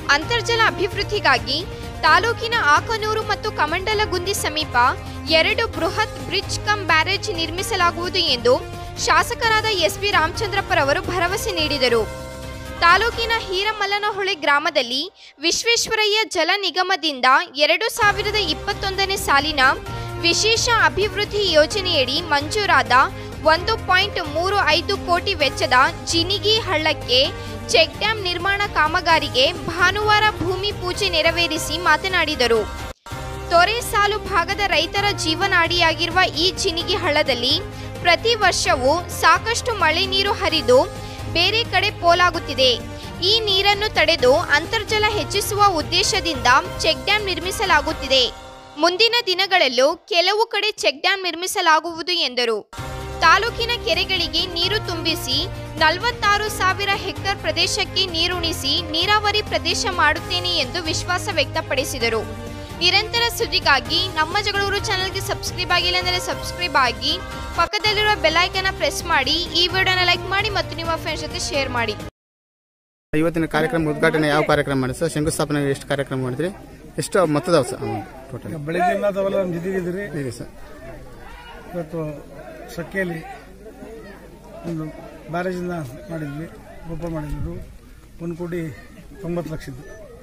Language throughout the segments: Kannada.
ಅಂತರ್ಜಲ ಅಭಿವೃದ್ಧಿಗಾಗಿ ತಾಲೂಕಿನ ಆಕನೂರು ಮತ್ತು ಕಮಂಡಲಗುಂದಿ ಸಮೀಪ ಎರಡು ಬೃಹತ್ ಬ್ರಿಡ್ಜ್ ಕಮ್ ಬ್ಯಾರೇಜ್ ನಿರ್ಮಿಸಲಾಗುವುದು ಎಂದು ಶಾಸಕರಾದ ಎಸ್ಪಿ ರಾಮಚಂದ್ರಪ್ಪರವರು ಭರವಸೆ ನೀಡಿದರು ತಾಲೂಕಿನ ಹೀರಮಲ್ಲನಹೊಳೆ ಗ್ರಾಮದಲ್ಲಿ ವಿಶ್ವೇಶ್ವರಯ್ಯ ಜಲ ನಿಗಮದಿಂದ ಎರಡು ಸಾವಿರದ ಇಪ್ಪತ್ತೊಂದನೇ ಸಾಲಿನ ವಿಶೇಷ ಅಭಿವೃದ್ಧಿ ಯೋಜನೆಯಡಿ ಮಂಜೂರಾದ ಒಂದು ಪಾಯಿಂಟ್ ಮೂರು ಐದು ಕೋಟಿ ವೆಚ್ಚದ ಜಿನಿಗಿ ಹಳ್ಳಕ್ಕೆ ಚೆಕ್ ಡ್ಯಾಂ ನಿರ್ಮಾಣ ಕಾಮಗಾರಿಗೆ ಭಾನುವಾರ ಭೂಮಿ ಪೂಜೆ ನೆರವೇರಿಸಿ ಮಾತನಾಡಿದರು ತೊರೆ ಸಾಲು ಭಾಗದ ರೈತರ ಜೀವನಾಡಿಯಾಗಿರುವ ಈ ಚಿನಿಗಿ ಹಳ್ಳದಲ್ಲಿ ಪ್ರತಿ ವರ್ಷವೂ ಸಾಕಷ್ಟು ಮಳೆ ನೀರು ಹರಿದು ಬೇರೆ ಕಡೆ ಪೋಲಾಗುತ್ತಿದೆ ಈ ನೀರನ್ನು ತಡೆದು ಅಂತರ್ಜಲ ಹೆಚ್ಚಿಸುವ ಉದ್ದೇಶದಿಂದ ಚೆಕ್ ಡ್ಯಾಂ ನಿರ್ಮಿಸಲಾಗುತ್ತಿದೆ ಮುಂದಿನ ದಿನಗಳಲ್ಲೂ ಕೆಲವು ಕಡೆ ಚೆಕ್ ಡ್ಯಾಂ ನಿರ್ಮಿಸಲಾಗುವುದು ಎಂದರು ತಾಲೂಕಿನ ಕೆರೆಗಳಿಗೆ ನೀರು ತುಂಬಿಸಿ ನಲವತ್ತಾರು ಸಾವಿರ ಹೆಕ್ಟರ್ ಪ್ರದೇಶಕ್ಕೆ ನೀರುಣಿಸಿ ನೀರಾವರಿ ಪ್ರದೇಶ ಮಾಡುತ್ತೇನೆ ಎಂದು ವಿಶ್ವಾಸ ವ್ಯಕ್ತಪಡಿಸಿದರು ನಿರಂತರ ಸುದ್ದಿಗಾಗಿ ನಮ್ಮ ಜಗಳೂರು ಚಾನೆಲ್ಗೆ ಸಬ್ಸ್ಕ್ರೈಬ್ ಆಗಿಲ್ಲ ಅಂದರೆ ಸಬ್ಸ್ಕ್ರೈಬ್ ಆಗಿ ಪಕ್ಕದಲ್ಲಿರುವ ಬೆಲ್ಲೈಕನ್ನ ಪ್ರೆಸ್ ಮಾಡಿ ಈ ವಿಡಿಯೋನ ಲೈಕ್ ಮಾಡಿ ಮತ್ತು ನಿಮ್ಮ ಫ್ರೆಂಡ್ಸ್ ಜೊತೆ ಶೇರ್ ಮಾಡಿ ಇವತ್ತಿನ ಕಾರ್ಯಕ್ರಮ ಉದ್ಘಾಟನೆ ಯಾವ ಕಾರ್ಯಕ್ರಮ ಮಾಡಿದ್ರೆ ಸರ್ ಶಂಕುಸ್ಥಾಪನೆ ಎಷ್ಟು ಕಾರ್ಯಕ್ರಮ ಮಾಡಿದ್ರಿ ಎಷ್ಟು ಮೊತ್ತದವ ಸರ್ ಟೋಟಲ್ ಈಗ ಬೆಳಗ್ಗೆಯಿಂದ ತಾವೆಲ್ಲ ನಮ್ಮ ಜೊತೆಗಿದ್ದೀರಿ ಇದೆ ಸರ್ ಇವತ್ತು ಸೊಕ್ಕೆಯಲ್ಲಿ ಒಂದು ಬ್ಯಾರೇಜಿಂದ ಮಾಡಿದ್ವಿ ಓಪನ್ ಮಾಡಿದ್ದು ಒಂದು ಕೋಟಿ ತೊಂಬತ್ತು ಲಕ್ಷದ್ದು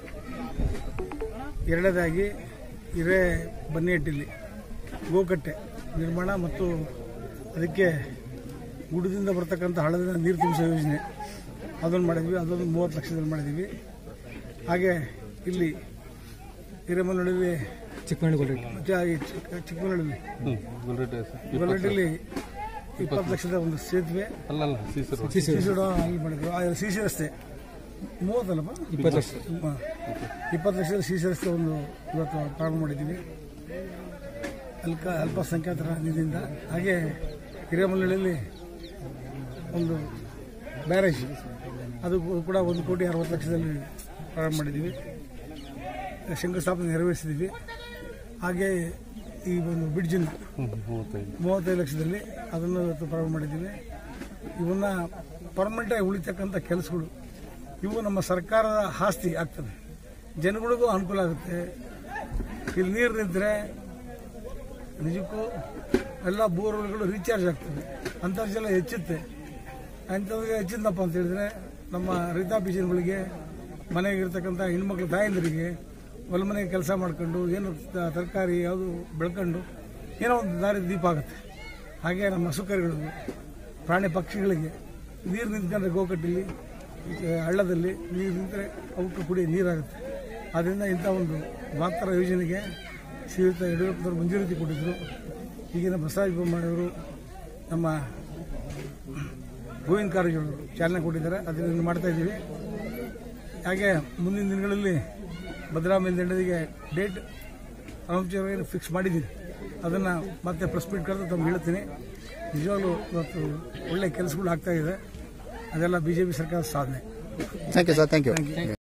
ಎರಡನೇದಾಗಿ ಹಿರೇ ಬನ್ನಿಹಟ್ಟಿಲಿ ಗೋಕಟ್ಟೆ ನಿರ್ಮಾಣ ಮತ್ತು ಅದಕ್ಕೆ ಗುಡದಿಂದ ಬರ್ತಕ್ಕಂಥ ಹಳ್ಳದಿಂದ ನೀರು ತುಂಬಿಸೋ ಯೋಜನೆ ಅದನ್ನು ಮಾಡಿದ್ವಿ ಅದೊಂದು ಮೂವತ್ತು ಲಕ್ಷದಲ್ಲಿ ಮಾಡಿದ್ವಿ ಹಾಗೆ ಇಲ್ಲಿ ಹಿರೇಮನಹಳ್ಳಿ ಚಿಕ್ಕಮಗಳೂರು ಮತ್ತೆ ಹಾಗೆ ಚಿಕ್ಕ- ಚಿಕ್ಕಮಗಳೂರಲ್ಲಿ ಗೊಲ್ಲಟ್ಟಿಲಿ ಇಪ್ಪತ್ತು ಲಕ್ಷದ ಒಂದು ಸೇತುವೆ ಅಲ್ಲಲ್ಲ ಸೀಸರು ಸಿಸಿ ರೋಡ್ ಅಲ್ಲಿ ಮಾಡಿದ್ರು ಆ ಸಿಸಿ ರಸ್ತೆ ಮೂವತ್ತಲ್ಲಪ್ಪ ಇಪ್ಪತ್ತು ಲಕ್ಷ ಹ. ಇಪ್ಪತ್ತು ಲಕ್ಷದ ಸಿಸಿ ರಸ್ತೆ ಒಂದು ಇವತ್ತು ಪ್ರಾರಂಭ ಮಾಡಿದ್ದೀವಿ ಅಲ್ಪ ಅಲ್ಪಸಂಖ್ಯಾತರ ನಿಧಿಯಿಂದ ಹಾಗೆ ಹಿರೇಮಲ್ಲಳ್ಳಿಯಲ್ಲಿ ಒಂದು ಬ್ಯಾರೇಜ್ ಅದು ಕೂಡ ಒಂದು ಕೋಟಿ ಅರವತ್ತು ಲಕ್ಷದಲ್ಲಿ ಪ್ರಾರಂಭ ಮಾಡಿದ್ದೀವಿ ಶಂಕುಸ್ಥಾಪನೆ ನೆರವೇರಿಸಿದ್ದೀವಿ ಹಾಗೆ ಈ ಒಂದು ಬ್ರಿಡ್ಜನ್ನು ಮೂವತ್ತೈದು ಮೂವತ್ತೈದು ಲಕ್ಷದಲ್ಲಿ ಅದನ್ನು ಇವತ್ತು ಪ್ರಾರಂಭ ಮಾಡಿದ್ದೀವಿ ಇವನ್ನ ಪರ್ಮನೆಂಟಾಗಿ ಉಳಿತಕ್ಕಂಥ ಕೆಲಸಗಳು ಇವು ನಮ್ಮ ಸರ್ಕಾರದ ಆಸ್ತಿ ಆಗ್ತದೆ ಜನಗಳಿಗೂ ಅನುಕೂಲ ಆಗುತ್ತೆ ಇಲ್ಲಿ ನೀರು ನಿಂತರೆ ನಿಜಕ್ಕೂ ಎಲ್ಲ ಬೋರ್ವೆಲ್ಗಳು ರೀಚಾರ್ಜ್ ಆಗ್ತದೆ ಅಂತರ್ಜಲ ಹೆಚ್ಚುತ್ತೆ ಅಂಥದ್ರಿಗೆ ಹೆಚ್ಚಿದ್ದಪ್ಪ ಅಂತ ಹೇಳಿದ್ರೆ ನಮ್ಮ ರೈತಾಪಿ ಜನಗಳಿಗೆ ಮನೆಗಿರ್ತಕ್ಕಂಥ ಹೆಣ್ಮಕ್ಳು ತಾಯಂದಿರಿಗೆ ಹೊಲ ಮನೆಗೆ ಕೆಲಸ ಮಾಡ್ಕೊಂಡು ಏನು ತ- ತರಕಾರಿ ಯಾವುದು ಬೆಳ್ಕೊಂಡು ಏನೋ ಒಂದು ದಾರಿ ದೀಪ ಆಗುತ್ತೆ ಹಾಗೆ ನಮ್ಮ ಹಸುಕರುಗಳಿಗೂ ಪ್ರಾಣಿ ಪಕ್ಷಿಗಳಿಗೆ ನೀರು ನಿಂತ್ಕೊಂಡ್ರೆ ಗೋಕಟ್ಟಲ್ಲಿ ಈ ಹಳ್ಳದಲ್ಲಿ ನೀರು ನಿಂತರೆ ಅವಕ್ಕೆ ಕುಡಿಯೋ ನೀರಾಗುತ್ತೆ ಆದ್ದರಿಂದ ಇಂಥ ಒಂದು ಮಹತ್ತರ ಯೋಜನೆಗೆ ಶ್ರೀಯುತ ಯಡಿಯೂರಪ್ಪನವರು ಮಂಜೂರಾತಿ ಕೊಟ್ಟಿದ್ದರು ಈಗಿನ ಬಸವರಾಜ ಬೊಮ್ಮಾಯಿಯವರು ನಮ್ಮ ಗೋವಿಂದ ಕಾರಜೋಳರು ಚಾಲನೆ ಕೊಟ್ಟಿದ್ದಾರೆ ಅದನ್ನು ಮಾಡ್ತಾ ಇದ್ದೀವಿ ಹಾಗೆ ಮುಂದಿನ ದಿನಗಳಲ್ಲಿ ಭದ್ರಾ ಮೇಲ್ದಂಡದಿಗೆ ಡೇಟ್ ಅನೌನ್ಸ್ ಫಿಕ್ಸ್ ಮಾಡಿದ್ದೀನಿ ಅದನ್ನು ಮತ್ತೆ ಪ್ರೆಸ್ ಮೀಟ್ ಕರೆದು ತಮ್ಗೆ ಹೇಳ್ತೀನಿ ನಿಜವಾಗ್ಲೂ ಇವತ್ತು ಒಳ್ಳೆ ಕೆಲಸಗಳು ಆಗ್ತಾ ಇದೆ ಅದೆಲ್ಲ ಬಿ ಜೆ ಪಿ ಸರ್ಕಾರದ ಸಾಧನೆ thank you sir thank you